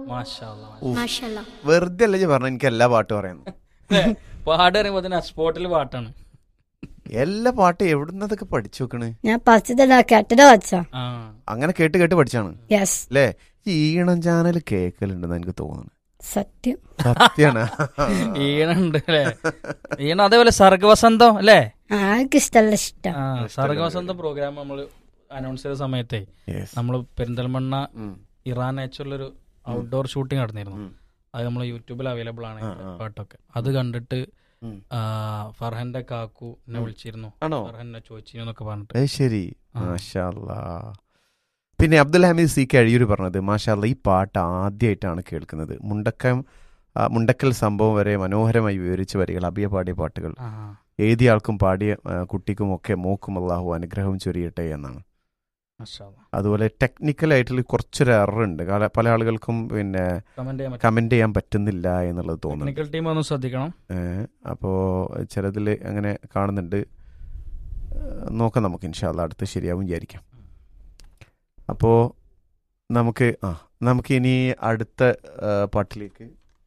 മാഷാ അല്ലാ. മാഷല്ല വെറുതെ അല്ലേ പറഞ്ഞ എനിക്ക് എല്ലാ പാട്ടും അറിയുന്നു ല്ലേ? പാട്ട് പറയുമ്പോ തന്നെ സ്പോട്ടിൽ പാട്ടാണ് എല്ലാ പാട്ടും എവിടുന്നതൊക്കെ പഠിച്ചു വെക്കണ് ഞാൻ പച്ചതല്ല കെട്ടിട വച്ച ആ അങ്ങനെ കേട്ട് കേട്ട് പഠിച്ചാണ് യെസ് അല്ലേ ഈ ഈണം ചാനൽ കേക്കലുണ്ടെന്ന് എനിക്ക് തോന്നുന്നു സത്യം സത്യാണ് ഈണുണ്ട് അല്ലേ ഈണം അതേപോലെ സർഗവസന്തം അല്ലേ ആർക്ക് ഇഷ്ടമല്ല ഇഷ്ടം ആ സർഗവസന്തം പ്രോഗ്രാം നമ്മൾ അനൗൺസ് ചെയ്ത സമയത്തേ Yes. നമ്മൾ പെരിന്തൽമണ്ണ ഉം. ഇറാൻ അയച്ചുള്ളൊരു ഔട്ട്ഡോർ ഷൂട്ടിംഗ് നടന്നിരുന്നു ഉം. അത് നമ്മൾ യൂട്യൂബിൽ അവൈലബിൾ ആണ് ആ, ആ. പാട്ടൊക്കെ അത് കണ്ടിട്ട് ഉം. ആ, ഫർഹന്റെ കാക്കു എന്നെ വിളിച്ചിരുന്നു ആണോ ഫർഹനെ ചോദിച്ചിരുന്നു എന്നൊക്കെ പറഞ്ഞിട്ട് അത് ശരി ആ. മാഷാല്ലാ പിന്നെ അബ്ദുൽ ഹമീദ് സി കഴിയൂർ പറഞ്ഞത് മാഷാല്ല ഈ പാട്ട് ആദ്യമായിട്ടാണ് കേൾക്കുന്നത് മുണ്ടക്കം ആ, മുണ്ടക്കൽ സംഭവം വരെ മനോഹരമായി വിവരിച്ച വരികൾ അബിയ പാടിയ പാട്ടുകൾ ആ, എഴുതിയ ആൾക്കും പാടിയ ആ, കുട്ടിക്കും ഒക്കെ മോക്കും അള്ളാഹു അനുഗ്രഹം ചൊരിയട്ടെ എന്നാണ് മാഷാ അല്ലാ. അതുപോലെ ടെക്നിക്കൽ ആയിട്ടുള്ള കുറച്ചൊരു എറർ ഉണ്ട് കാല- പല ആളുകൾക്കും പിന്നെ കമന്റ് ചെയ്യാൻ പറ്റും കമന്റ് ചെയ്യാൻ പറ്റുന്നില്ല എന്നുള്ളത് തോന്നുന്നു ടെക്നിക്കൽ ടീം ഒന്ന് ശ്രദ്ധിക്കണം ഏഹ് അപ്പോൾ ചിലതിൽ അങ്ങനെ കാണുന്നുണ്ട് ഏഹ് നോക്കാം നമുക്ക് ഇൻഷാല്ല അടുത്ത് ശരിയാവും വിചാരിക്കാം അപ്പോൾ നമുക്ക് ആ നമുക്ക് ഇനി അടുത്ത ഏഹ് പാട്ടിലേക്ക്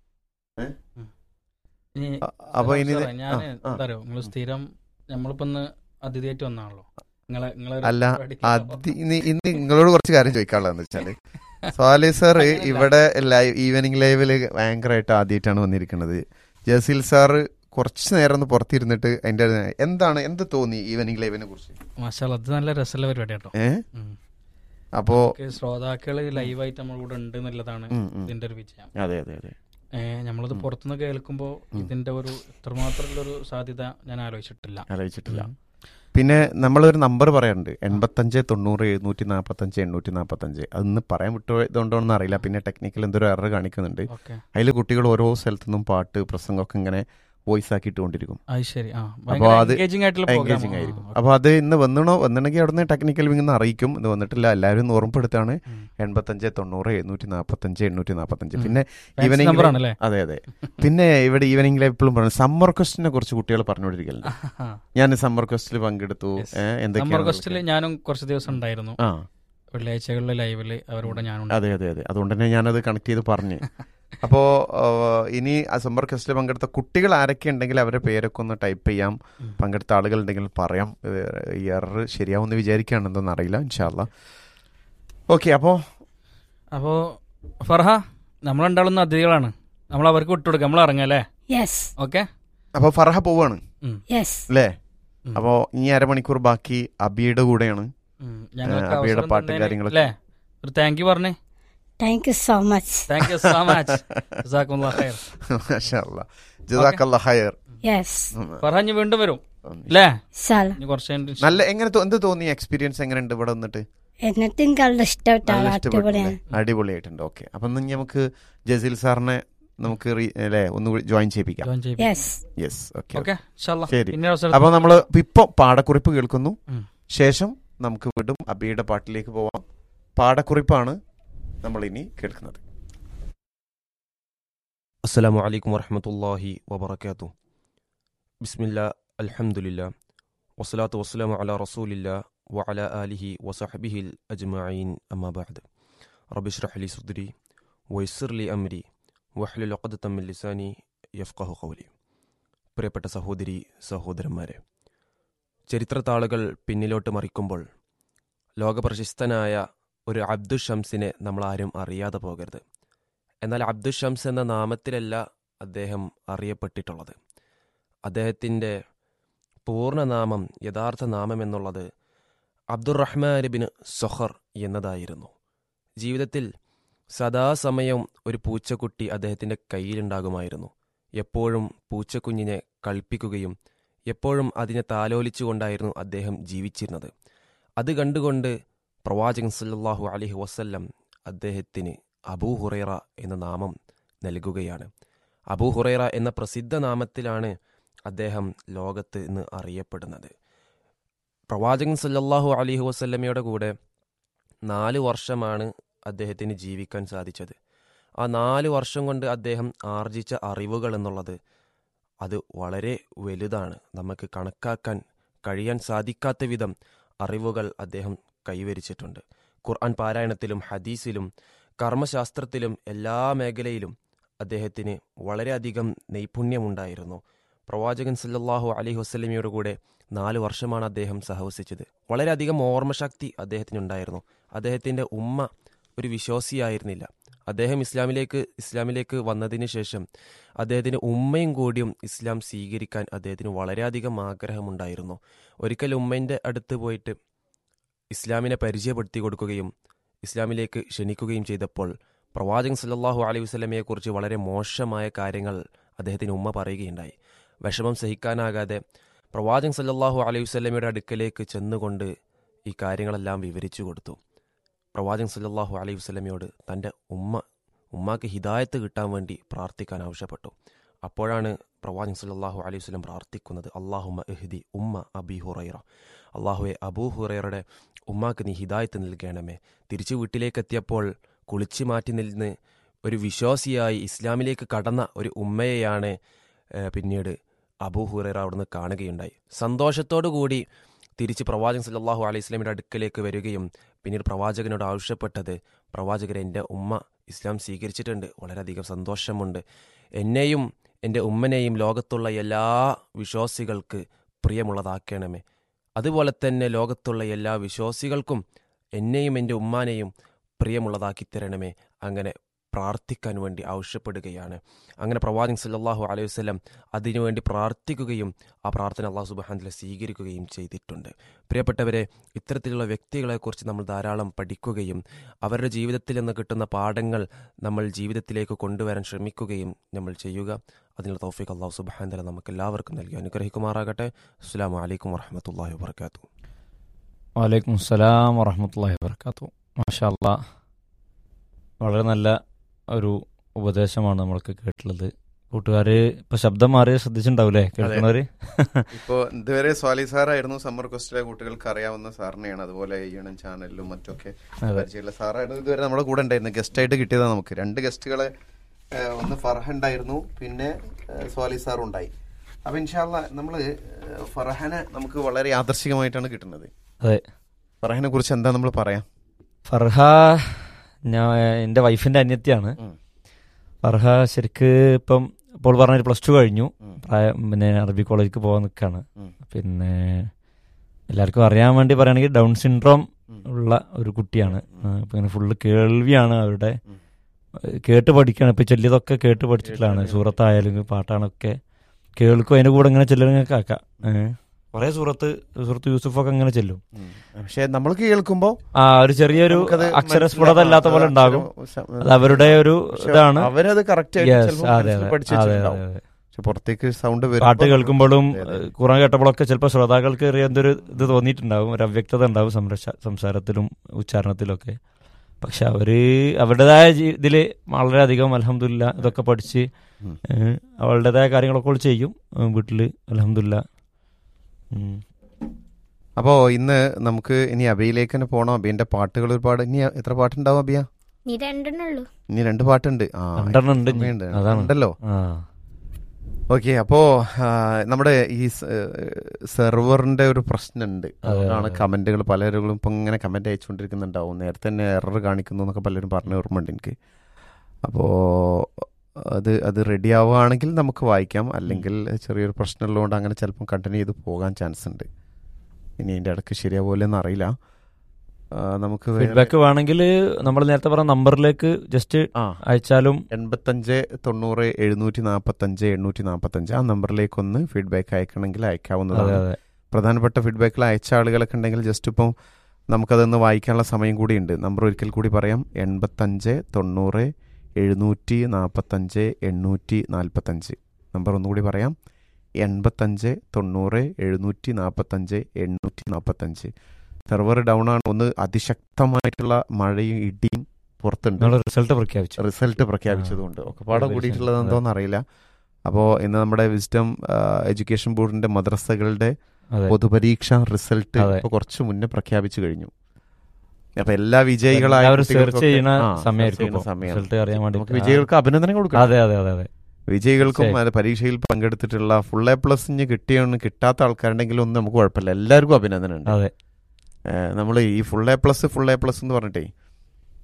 ഇനി അപ്പോൾ ഇനി സാറേ, ഞാൻ ആ, ആ. എന്താ അറിയോ നിങ്ങൾ സ്ഥിരം നമ്മളിപ്പോ ഇന്ന് അതിഥിയായിട്ട് വന്നാണല്ലോ നിങ്ങളെ നിങ്ങളെ ഒരു അല്ല പരിപാടിക്ക് അത് ഇനി ഇന്ന് നിങ്ങളോട് കുറച്ച് കാര്യം ചോദിക്കാനുള്ളതെന്ന് വെച്ചാല് സ്വാലി സാർ അങ്ങനെയല്ല. ഇവിടെ ലൈവ് ഈവനിങ് ലൈവില് ഭയങ്കരമായിട്ട് ആദ്യമായിട്ടാണ് വന്നിരിക്കുന്നത് ജസീൽ സാറ് കുറച്ച് നേരം ഒന്ന് പുറത്തിരുന്നിട്ട് അതിന്റെ എന്താണ് എന്ത് തോന്നി ഈവനിങ് ലൈവിനെ കുറിച്ച് മാഷാ അല്ലാ, അത് നല്ല രസമുള്ള പരിപാടി കേട്ടോ ഏഹ് ഉം. അപ്പോ നമുക്ക് ശ്രോതാക്കള് ലൈവായിട്ട് നമ്മൾ കൂടെ ഉണ്ട് എന്നുള്ളതാണ് ഉം, ഉം. ഇതിന്റെ ഒരു വിജയം അതെ അതെ അതെ ഏഹ് നമ്മളത് പുറത്തുനിന്ന് കേൾക്കുമ്പോൾ ഇതിന്റെ ഒരു ഇത്രമാത്രമുള്ളൊരു സാധ്യത ഞാൻ ആലോചിച്ചിട്ടില്ല ആലോചിച്ചിട്ടില്ല ഉം. പിന്നെ നമ്മളൊരു നമ്പർ പറയാറുണ്ട് എൺപത്തഞ്ച് തൊണ്ണൂറ് എഴുന്നൂറ്റി നാൽപ്പത്തഞ്ച് എണ്ണൂറ്റി നാൽപ്പത്തഞ്ച് അതൊന്ന് പറയാൻ വിട്ടുപോയതുകൊണ്ടോന്ന് അറിയില്ല പിന്നെ ടെക്നിക്കൽ എന്തൊരു എറർ കാണിക്കുന്നുണ്ട് ഓക്കെ അതിൽ കുട്ടികൾ ഓരോ സ്ഥലത്തു നിന്നും പാട്ട് പ്രസംഗമൊക്കെ ഇങ്ങനെ വോയിസ് ആക്കിയിട്ടുകൊണ്ടിരിക്കും അത് ശരി ആ അപ്പൊ അത് എൻഗേജിംഗ് ആയിട്ടുള്ള എൻഗേജിങ് program. ആയിരിക്കും ആ, അപ്പോൾ അത് ഇന്ന് വന്നണോ വന്നിട്ടുണ്ടെങ്കിൽ അവിടുന്ന് ടെക്നിക്കൽ വിങ് അറിയിക്കും ഇത് വന്നിട്ടില്ല എല്ലാവരും ഒന്ന് ഓർമ്മപ്പെടുത്താണ് ഉം. എൺപത്തഞ്ച് തൊണ്ണൂറ് എഴുന്നൂറ്റി നാൽപ്പത്തഞ്ച് എണ്ണൂറ്റി നാൽപ്പത്തഞ്ച് ഉം. പിന്നെ Fancy ഈവനിങ് number ആണല്ലേ അതെ അതെ പിന്നെ ഇവിടെ ഈവനിങ് ലൈവ് എപ്പോഴും പറഞ്ഞു സമ്മർ ക്വസ്റ്റിനെ കുറിച്ച് കുട്ടികൾ പറഞ്ഞുകൊണ്ടിരിക്കലുണ്ട് ഞാൻ സമ്മർ ക്വസ്റ്റിൽ പങ്കെടുത്തു Yes. ഏഹ്, നമ്പർ എന്തൊക്കെയാണ് ക്വസ്റ്റില് ഞാനും കുറച്ച് ദിവസം ഉണ്ടായിരുന്നു ആ വെള്ളിയാഴ്ചകളിലെ ലൈവില് അവരോട് ഞാനുണ്ട് അതെ അതെ അതെ അതുകൊണ്ട് തന്നെ ഞാനത് കണക്ട് ചെയ്ത് പറഞ്ഞു അപ്പോ ആ, ഇനി ആ സമ്മർ ക്വസ്റ്റിൽ പങ്കെടുത്ത കുട്ടികൾ ആരൊക്കെ ഉണ്ടെങ്കിൽ അവരുടെ പേരൊക്കെ ഒന്ന് ടൈപ്പ് ചെയ്യാം ഉം. പങ്കെടുത്ത ആളുകൾ ഉണ്ടെങ്കിൽ പറയാം ഇത് ഈ എറർ ശരിയാവുമെന്ന് വിചാരിക്കുകയാണ് എന്തെന്ന് അറിയില്ല ഇൻഷാല്ല ഓക്കെ അപ്പോ അപ്പോ ഫർഹ നമ്മളുണ്ടാളുന്ന അതിഥികളാണ് നമ്മൾ അവർക്ക് വിട്ടുകൊടുക്കാം നമ്മൾ ഇറങ്ങാം അല്ലേ യെസ് ഓക്കെ അപ്പൊ ഫറഹ പോവാണ് യെസ് അല്ലേ ഉം. അപ്പോ ഇനി അരമണിക്കൂർ ബാക്കി അബിയുടെ കൂടെയാണ് ഞങ്ങൾക്ക് ആ, അബിയുടെ അവസരം പാട്ടും തന്നതിന് കാര്യങ്ങളൊക്കെ. അല്ലേ ഒരു താങ്ക് യു പറഞ്ഞേ thank you so much thank you so much ജസാക്കുമുല്ലാഹ് ഖൈർ മാഷാ അല്ലാ. ജസാക്കല്ലാ ഖൈർ യെസ് ഉം. ഫർഹ ഇനി വീണ്ടും വരും അല്ലേ സാല ഇനി കുറച്ച് കഴിഞ്ഞിട്ട് നല്ല എങ്ങനെ തോ- എന്ത് തോന്നി എക്സ്പീരിയൻസ് എങ്ങനെയുണ്ട് ഇവിടെ വന്നിട്ട് എന്നിട്ട് എനിക്ക് നല്ല ഇഷ്ടപ്പെട്ട നല്ല ആൾ ഇഷ്ടപ്പെട്ടില്ലേ? അടിപൊളിയാണ് അടിപൊളിയായിട്ടുണ്ട് ഓക്കെ അപ്പൊ ഇന്ന് ഇനി നമുക്ക് ജസീൽ സാറിനെ നമുക്ക് റീ- അല്ലേ ഒന്ന് ജോയിൻ ചെയ്യിപ്പിക്കാം ജോയിൻ ചെയ്യും യെസ് യെസ് ഓക്കെ ഓക്കെ ഇൻഷാല്ലാ. ശരി. പിന്നെ അവസരം അപ്പൊ നമ്മള് ഇപ്പൊ പാടക്കുറിപ്പ് കേൾക്കുന്നു ഉം. ശേഷം നമുക്ക് വീണ്ടും അബിയുടെ പാട്ടിലേക്ക് പോവാം പാടക്കുറിപ്പാണ് നമ്മൾ ഇനി കേൾക്കുന്നത് السلام عليكم ورحمة الله وبركاته بسم الله الحمد لله والصلاة والسلام على رسول الله وعلى آله وصحبه الأجمعين أما بعد رب اشرح لي صدري ويسر لي أمري واحلل عقدة من لساني يفقه قولي പ്രിയപ്പെട്ട സഹോദരി സഹോദരന്മാരെ ചരിത്രത്താളുകൾ പിന്നിലോട്ട് മറിക്കുമ്പോൾ ലോകപ്രശസ്തനായ ഒരു അബ്ദുൽ ഷംസിനെ നമ്മൾ ആരും അറിയാതെ പോകരുത് എന്നാൽ അബ്ദുൽ ഷംസ് എന്ന നാമത്തിലല്ല അദ്ദേഹം അറിയപ്പെട്ടിട്ടുള്ളത് അദ്ദേഹത്തിൻ്റെ പൂർണ്ണനാമം യഥാർത്ഥ നാമം എന്നുള്ളത് അബ്ദുറഹ്മാൻ ബിൻ സൊഹർ എന്നതായിരുന്നു ജീവിതത്തിൽ സദാസമയം ഒരു പൂച്ചക്കുട്ടി അദ്ദേഹത്തിൻ്റെ കയ്യിലുണ്ടാകുമായിരുന്നു എപ്പോഴും പൂച്ചക്കുഞ്ഞിനെ കളിപ്പിക്കുകയും എപ്പോഴും അതിനെ താലോലിച്ചുകൊണ്ടായിരുന്നു അദ്ദേഹം ജീവിച്ചിരുന്നത് അത് കണ്ടുകൊണ്ട് പ്രവാചകൻ സല്ലല്ലാഹു അലൈഹി വസല്ലം അദ്ദേഹത്തിന് അബൂ ഹുറൈറ എന്ന നാമം നൽകുകയാണ് അബൂ ഹുറൈറ എന്ന പ്രസിദ്ധ നാമത്തിലാണ് അദ്ദേഹം ലോകത്ത് ഇന്ന് അറിയപ്പെടുന്നത് പ്രവാചകൻ സല്ലല്ലാഹു അലൈഹി വസല്ലമയുടെ കൂടെ നാല് വർഷമാണ് അദ്ദേഹത്തിന് ജീവിക്കാൻ സാധിച്ചത് ആ നാല് വർഷം കൊണ്ട് അദ്ദേഹം ആർജിച്ച അറിവുകൾ എന്നുള്ളത് അത് വളരെ വലുതാണ് നമുക്ക് കണക്കാക്കാൻ കഴിയാൻ സാധിക്കാത്ത വിധം അറിവുകൾ അദ്ദേഹം കൈവരിച്ചിട്ടുണ്ട് ഖുർആൻ പാരായണത്തിലും ഹദീസിലും കർമ്മശാസ്ത്രത്തിലും എല്ലാ മേഖലയിലും അദ്ദേഹത്തിന് വളരെയധികം നൈപുണ്യമുണ്ടായിരുന്നു പ്രവാചകൻ സല്ലല്ലാഹു അലൈഹി വസ്ലമിയുടെ കൂടെ നാല് വർഷമാണ് അദ്ദേഹം സഹവസിച്ചത് വളരെയധികം ഓർമ്മശക്തി അദ്ദേഹത്തിനുണ്ടായിരുന്നു അദ്ദേഹത്തിൻ്റെ ഉമ്മ ഒരു വിശ്വാസിയായിരുന്നില്ല അദ്ദേഹം ഇസ്ലാമിലേക്ക് ഇസ്ലാമിലേക്ക് വന്നതിന് ശേഷം അദ്ദേഹത്തിൻ്റെ ഉമ്മയും കൂടിയും ഇസ്ലാം സ്വീകരിക്കാൻ അദ്ദേഹത്തിന് വളരെയധികം ആഗ്രഹമുണ്ടായിരുന്നു ഒരിക്കൽ ഉമ്മൻ്റെ അടുത്ത് പോയിട്ട് ഇസ്ലാമിനെ പരിചയപ്പെടുത്തി കൊടുക്കുകയും ഇസ്ലാമിലേക്ക് ക്ഷണിക്കുകയും ചെയ്തപ്പോൾ പ്രവാചകൻ സല്ലല്ലാഹു അലൈഹി വസല്ലമയെക്കുറിച്ച് വളരെ മോശമായ കാര്യങ്ങൾ അദ്ദേഹത്തിന് ഉമ്മ പറയുകയുണ്ടായി വിഷമം സഹിക്കാനാകാതെ പ്രവാചകൻ സല്ലല്ലാഹു അലൈഹി വസല്ലമയുടെ അടുക്കലേക്ക് ചെന്നുകൊണ്ട് ഈ കാര്യങ്ങളെല്ലാം വിവരിച്ചു കൊടുത്തു പ്രവാചകൻ സല്ലല്ലാഹു അലൈഹി വസല്ലമയോട് തൻ്റെ ഉമ്മ ഉമ്മാക്ക് ഹിദായത്ത് കിട്ടാൻ വേണ്ടി പ്രാർത്ഥിക്കാൻ ആവശ്യപ്പെട്ടു അപ്പോഴാണ് പ്രവാചകൻ സല്ലല്ലാഹു അലൈഹി വസല്ലം പ്രാർത്ഥിക്കുന്നത് അള്ളാഹുമ്മ എഹ്ദി ഉമ്മ അബി ഹുറൈറ അള്ളാഹുവെ അബൂ ഹുറൈറയുടെ ഉമ്മാക്ക് നീ ഹിദായത്ത് നൽകണമേ തിരിച്ചു വീട്ടിലേക്ക് എത്തിയപ്പോൾ കുളിച്ചു മാറ്റി നിന്ന് ഒരു വിശ്വാസിയായി ഇസ്ലാമിലേക്ക് കടന്ന ഒരു ഉമ്മയെയാണ് ഏഹ്, പിന്നീട് അബൂ ഹുറൈറ അവിടുന്ന് കാണുകയുണ്ടായി സന്തോഷത്തോടു കൂടി തിരിച്ച് പ്രവാചകൻ സല്ലല്ലാഹു അലൈഹി സ്വലമിയുടെ അടുക്കലേക്ക് വരികയും പിന്നീട് പ്രവാചകനോട് ആവശ്യപ്പെട്ടത് പ്രവാചകരെ എൻ്റെ ഉമ്മ ഇസ്ലാം സ്വീകരിച്ചിട്ടുണ്ട് വളരെയധികം സന്തോഷമുണ്ട് എന്നെയും എൻ്റെ ഉമ്മനെയും ലോകത്തുള്ള എല്ലാ വിശ്വാസികൾക്ക് പ്രിയമുള്ളതാക്കണമേ അതുപോലെ തന്നെ ലോകത്തുള്ള എല്ലാ വിശ്വാസികൾക്കും എന്നെയും എൻ്റെ ഉമ്മാനെയും പ്രിയമുള്ളതാക്കി തരണമേ അങ്ങനെ പ്രാർത്ഥിക്കാൻ വേണ്ടി ആവശ്യപ്പെടുകയാണ് അങ്ങനെ പ്രവാചകൻ സല്ലല്ലാഹു അലൈഹി വസല്ലം അതിനുവേണ്ടി പ്രാർത്ഥിക്കുകയും ആ പ്രാർത്ഥന അള്ളാഹു സുബാൻല സ്വീകരിക്കുകയും ചെയ്തിട്ടുണ്ട് പ്രിയപ്പെട്ടവരെ ഇത്തരത്തിലുള്ള വ്യക്തികളെക്കുറിച്ച് നമ്മൾ ധാരാളം പഠിക്കുകയും അവരുടെ ജീവിതത്തിൽ നിന്ന് കിട്ടുന്ന പാഠങ്ങൾ നമ്മൾ ജീവിതത്തിലേക്ക് കൊണ്ടുവരാൻ ശ്രമിക്കുകയും നമ്മൾ ചെയ്യുക അതിനുള്ള തൗഫീഖ് അള്ളാഹു സുബാൻതല നമുക്ക് എല്ലാവർക്കും നൽകി അനുഗ്രഹിക്കുമാറാകട്ടെ അസ്സാം വലൈക്കും വർഹമത്തല്ലാഹി വാബർക്കാത്തു വലൈക്കും അസ്സലാം വറഹമത്തല്ലാഹി വർക്കാത്തു മാഷാ അല്ലാ വളരെ നല്ല ഒരു ഉപദേശമാണ് നമ്മൾക്ക് കേട്ടുള്ളത് കൂട്ടുകാര് ഇപ്പൊ ശബ്ദം മാറിയ ശ്രദ്ധിച്ചിട്ടുണ്ടാവൂലേ കേൾക്കുന്നവര് ഇപ്പോൾ ഇതുവരെ സ്വാലി സാറായിരുന്നു സമ്മർ ക്വസ്റ്റിലെ കുട്ടികൾക്ക് അറിയാവുന്ന സാറിനെയാണ് അതുപോലെ ഈണം ചാനലിലും മറ്റൊക്കെ അതെ. പരിചയമുള്ള സാറായിരുന്നു ഇതുവരെ നമ്മുടെ കൂടെ ഉണ്ടായിരുന്നു ഗസ്റ്റ് ആയിട്ട് കിട്ടിയതാണ് നമുക്ക് രണ്ട് ഗസ്റ്റുകളെ ഏഹ്, ഒന്ന് ഫർഹ ഉണ്ടായിരുന്നു പിന്നെ ഏഹ്, സ്വാലി സാർ ഉണ്ടായി അപ്പൊ ഇൻഷാല്ല നമ്മള് ഏഹ്, ഫർഹനെ നമുക്ക് വളരെ യാദർശികമായിട്ടാണ് കിട്ടുന്നത് അതെ ഫർഹനെ കുറിച്ച് എന്താ നമ്മൾ പറയാം ഫർഹ ഞാൻ എൻ്റെ വൈഫിന്റെ അനിയത്തിയാണ് ഉം. ഫർഹ ശരിക്ക് ഇപ്പം ഇപ്പോൾ പറഞ്ഞ പ്ലസ് ടു കഴിഞ്ഞു ഉം. പ്രായം പിന്നെ അറബി കോളേജിലേക്ക് പോകാൻ നിൽക്കുകയാണ് ഉം. പിന്നെ എല്ലാവർക്കും അറിയാൻ വേണ്ടി പറയുകയാണെങ്കിൽ ഡൗൺ സിൻഡ്രോം ഉം. ഉള്ള ഒരു കുട്ടിയാണ് ഉം. ആ, ഇപ്പൊ ഇങ്ങനെ ഫുള്ള് കേൾവിയാണ് അവരുടെ ഉം. കേട്ട് പഠിക്കുകയാണ് ഇപ്പൊ ചൊല്ലിയതൊക്കെ കേട്ട് പഠിച്ചിട്ടുള്ളതാണ് കേട്ട് സൂറത്തായാലും പാട്ടാണൊക്കെ കേൾക്കും അതിന്റെ കൂടെ ഇങ്ങനെ ചെല്ലണങ്ങൾക്ക് ആക്കാം കുറെ സൂറത്ത് സൂറത്ത് യൂസുഫൊക്കെ അങ്ങനെ ചെല്ലും ഉം. പക്ഷെ നമ്മൾ കേൾക്കുമ്പോ ആ ഒരു ചെറിയൊരു നമുക്കത് അക്ഷരസ്ഫുടത ഇല്ലാത്ത പോലെ ഉണ്ടാകും അക്ഷരം- അത് അവരുടെ ഒരു പക്ഷെ ഇതാണ് അവരത് കറക്റ്റ് Yes, ആയിട്ട് അതെ, അതെ, പഠിച്ചു അതെ, വെച്ചിട്ടുണ്ടാവും അതെ, അതെ. പക്ഷെ പുറത്തേക്ക് സൗണ്ട് പാട്ട് കേൾക്കുമ്പോഴും അതെ, അതെ. ഖുറാൻ കേട്ടപ്പോഴൊക്കെ ചിലപ്പോൾ ശ്രോതാക്കൾക്ക് ഏറിയ എന്തൊരു ഇത് തോന്നിയിട്ടുണ്ടാവും ഒരു അവ്യക്തത ഉണ്ടാവും സംരക്ഷ സംസാരത്തിലും ഉച്ചാരണത്തിലൊക്കെ പക്ഷെ അവര് അവരുടേതായ ജീ- ഇതില് വളരെയധികം അലഹമില്ല ഇതൊക്കെ പഠിച്ച് ഉം. ഏഹ്, അവളുടേതായ കാര്യങ്ങളൊക്കെ അവള് ചെയ്യും ഏഹ്, വീട്ടില് അലഹമില്ല അപ്പോ ഇന്ന് നമുക്ക് ഇനി അബിയിലേക്ക് തന്നെ പോകണം അബിന്റെ പാട്ടുകൾ ഒരുപാട് ഇനി എത്ര പാട്ടുണ്ടാവും അബിയ നീ രണ്ടെണ്ണുള്ളൂ ഇനി രണ്ട് പാട്ടുണ്ട് ആ രണ്ടെണ്ണം ഉണ്ട് ഇനി. സമയമുണ്ട്. അതാണ്. ഉണ്ടല്ലോ ആ ഓക്കെ അപ്പോ ആ, നമ്മുടെ ഈ സെർവറിന്റെ ഒരു പ്രശ്നമുണ്ട് അതെ, അതുകൊണ്ടാണ് അതെ. കമന്റുകൾ പലരും ഇപ്പൊ ഇങ്ങനെ കമന്റ് അയച്ചുകൊണ്ടിരിക്കുന്നുണ്ടാവും നേരത്തെ തന്നെ എറർ കാണിക്കുന്നു എന്നൊക്കെ പലരും പറഞ്ഞ ഓർമ്മയുണ്ട് എനിക്ക് അപ്പോ അത് അത് റെഡി ആവുകയാണെങ്കിൽ നമുക്ക് വായിക്കാം അല്ലെങ്കിൽ ചെറിയൊരു പ്രശ്നമുള്ളതുകൊണ്ട് അങ്ങനെ ചിലപ്പം കണ്ടിന്യൂ ചെയ്ത് പോകാൻ ചാൻസ് ഉണ്ട് ഇനി അതിന്റെ ഇടയ്ക്ക് ശരിയാപോലെ എന്ന് അറിയില്ല ആ, നമുക്ക് വേറെ- ഫീഡ്ബാക്ക് വേണമെങ്കിൽ നമ്മൾ നേരത്തെ പറഞ്ഞ നമ്പറിലേക്ക് ജസ്റ്റ് ആ അയച്ചാലും എൺപത്തഞ്ച് തൊണ്ണൂറ് എഴുന്നൂറ്റി നാൽപ്പത്തഞ്ച് എണ്ണൂറ്റി നാൽപ്പത്തഞ്ച് ആ നമ്പറിലേക്ക് ഒന്ന് ഫീഡ്ബാക്ക് അയക്കണമെങ്കിൽ അതെ അയക്കാവുന്നതാണ് അതെ പ്രധാനപ്പെട്ട ഫീഡ്ബാക്കിൽ അയച്ച ആളുകളൊക്കെ ഉണ്ടെങ്കിൽ ജസ്റ്റ് ഇപ്പം നമുക്കതൊന്ന് വായിക്കാനുള്ള സമയം കൂടിയുണ്ട് നമ്പർ ഒരിക്കൽ കൂടി പറയാം എൺപത്തഞ്ച് തൊണ്ണൂറ് എഴുന്നൂറ്റി നാൽപ്പത്തഞ്ച് എണ്ണൂറ്റി നാൽപ്പത്തഞ്ച് നമ്പർ ഒന്നുകൂടി പറയാം എൺപത്തഞ്ച് തൊണ്ണൂറ് എഴുന്നൂറ്റി നാൽപ്പത്തഞ്ച് എണ്ണൂറ്റി നാൽപ്പത്തഞ്ച് സെർവർ ഡൗൺ ആണ് ഒന്ന് അതിശക്തമായിട്ടുള്ള മഴയും ഇടിയും പുറത്തുണ്ട് നമ്മൾ റിസൾട്ട് പ്രഖ്യാപിച്ചു റിസൾട്ട് പ്രഖ്യാപിച്ചതുകൊണ്ട് ഒക്കെ പാടെ Preparation, കൂടിയിട്ടുള്ളത് അതെ. എന്തോന്ന് അറിയില്ല അപ്പോൾ ഇന്ന് നമ്മുടെ വിസ്ഡം എഡ്യൂക്കേഷൻ ബോർഡിന്റെ മദ്രസകളുടെ അതെ പൊതുപരീക്ഷ റിസൾട്ട് അതെ. ഇപ്പൊ കുറച്ച് മുന്നേ പ്രഖ്യാപിച്ചു കഴിഞ്ഞു അപ്പൊ എല്ലാ വിജയികളായ എല്ലാവരും കുട്ടികൾക്കൊക്കെ- സെർച്ച് ചെയ്യുന്ന ആ, search സമയമായിരിക്കും ചെയ്യുന്ന ഇപ്പൊ. സമയമാണ്. റിസൾട്ട് അറിയാൻ വേണ്ടി നമുക്ക് വിജയികൾക്ക് അഭിനന്ദനം കൊടുക്കാം അതെ അതെ അതെ അതെ വിജയികൾക്കും തീർച്ചയായും. അത് പരീക്ഷയിൽ പങ്കെടുത്തിട്ടുള്ള ഫുൾ എ പ്ലസ് ഇനി കിട്ടിയൊന്നും കിട്ടാത്ത ആൾക്കാരുണ്ടെങ്കിലും ഒന്നും നമുക്ക് കുഴപ്പമില്ല എല്ലാവർക്കും അഭിനന്ദനം ഉണ്ട് അതെ നമ്മൾ ഈ full A plus full A plus എന്ന് പറഞ്ഞിട്ടേ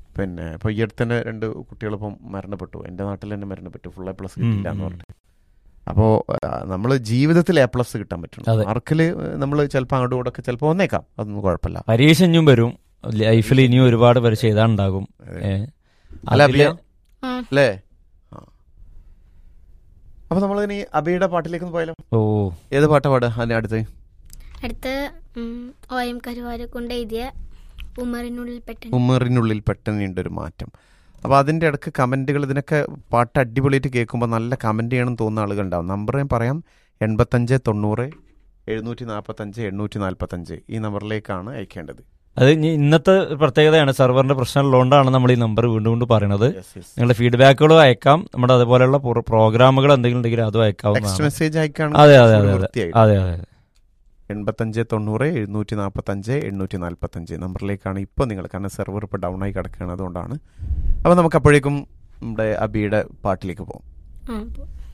പിന്നെ ഇപ്പോൾ ഈ അടുത്ത് തന്നെ രണ്ട് കുട്ടികളിപ്പം മരണപ്പെട്ടു എൻ്റെ നാട്ടിൽ തന്നെ മരണപ്പെട്ടു ഫുൾ എ പ്ലസ് കിട്ടില്ല എന്ന് ഉം. പറഞ്ഞിട്ട് അപ്പോൾ നമ്മൾ ജീവിതത്തിൽ എ പ്ലസ് കിട്ടാൻ പറ്റും അതെ. മാർക്കിൽ നമ്മൾ ചിലപ്പോൾ അങ്ങോട്ടും ഇങ്ങോട്ടൊക്കെ ചിലപ്പോൾ വന്നേക്കാം അതൊന്നും കുഴപ്പമില്ല പരീക്ഷ ഇനിയും വരും ലൈഫിൽ ഇനിയും ഒരുപാട് പരീക്ഷ എഴുതാനുണ്ടാകും ഏ. അല്ല അതില് അബിയ ആ. അല്ലേ ആ അപ്പോൾ നമ്മൾ ഇനി അബിയുടെ പാട്ടിലേക്ക് ഒന്ന് പോയാലോ ഓ ഏത് പാട്ടാ പാടുക അതിന് അടുത്ത് അടുത്ത് ഉം, ഒ എം കരുവാരെ കൊണ്ട് എഴുതിയ ഉമറിനുള്ളിൽ പെട്ടെന്ന് ഉമ്മറിനുള്ളിൽ പെട്ടെന്ന് ഒരു മാറ്റം അപ്പോൾ അതിൻ്റെ ഇടക്ക് കമൻറ്റുകൾ ഇതിനൊക്കെ പാട്ട് അടിപൊളിയായിട്ട് കേൾക്കുമ്പോൾ നല്ല കമൻറ്റ് ചെയ്യണം തോന്നുന്ന ആളുകൾ ഉണ്ടാവും നമ്പർ ഞാൻ പറയാം എൺപത്തഞ്ച് തൊണ്ണൂറ് എഴുന്നൂറ്റി നാൽപ്പത്തഞ്ച് എണ്ണൂറ്റി നാൽപ്പത്തഞ്ച് ഈ നമ്പറിലേക്കാണ് അയക്കേണ്ടത് അത് ഇനി ഇന്നത്തെ പ്രത്യേകതയാണ് സെർവറിന്റെ പ്രശ്നം ഉള്ളതുകൊണ്ടാണ് നമ്മൾ ഈ നമ്പർ വീണ്ടും വീണ്ടും പറയുന്നത് നിങ്ങളുടെ ഫീഡ്ബാക്കുകളും അയക്കാം നമ്മുടെ അതുപോലെയുള്ള പ്രോ- പ്രോഗ്രാമുകൾ എന്തെങ്കിലും ഉണ്ടെങ്കിൽ അതും ടെക്സ്റ്റ് അയക്കാവുന്നതാണ് മെസ്സേജ് അതെ അയക്കുകയാണെങ്കിൽ അതെ അതെ കുറച്ചുകൂടി അതെ വൃത്തിയായി. അതെ അതെ എൺപത്തഞ്ച് തൊണ്ണൂറ് എഴുന്നൂറ്റി നാൽപ്പത്തഞ്ച് എണ്ണൂറ്റി നാൽപ്പത്തഞ്ച് നമ്പറിലേക്കാണ് ഇപ്പോൾ നിങ്ങൾ കാരണം സെർവർ ഇപ്പോൾ ഡൗൺ ആയി കിടക്കുകയാണ് അതുകൊണ്ടാണ് അപ്പോൾ നമുക്ക് അപ്പോഴേക്കും നമ്മുടെ അബിയുടെ പാട്ടിലേക്ക് പോകാം ആ, പോ-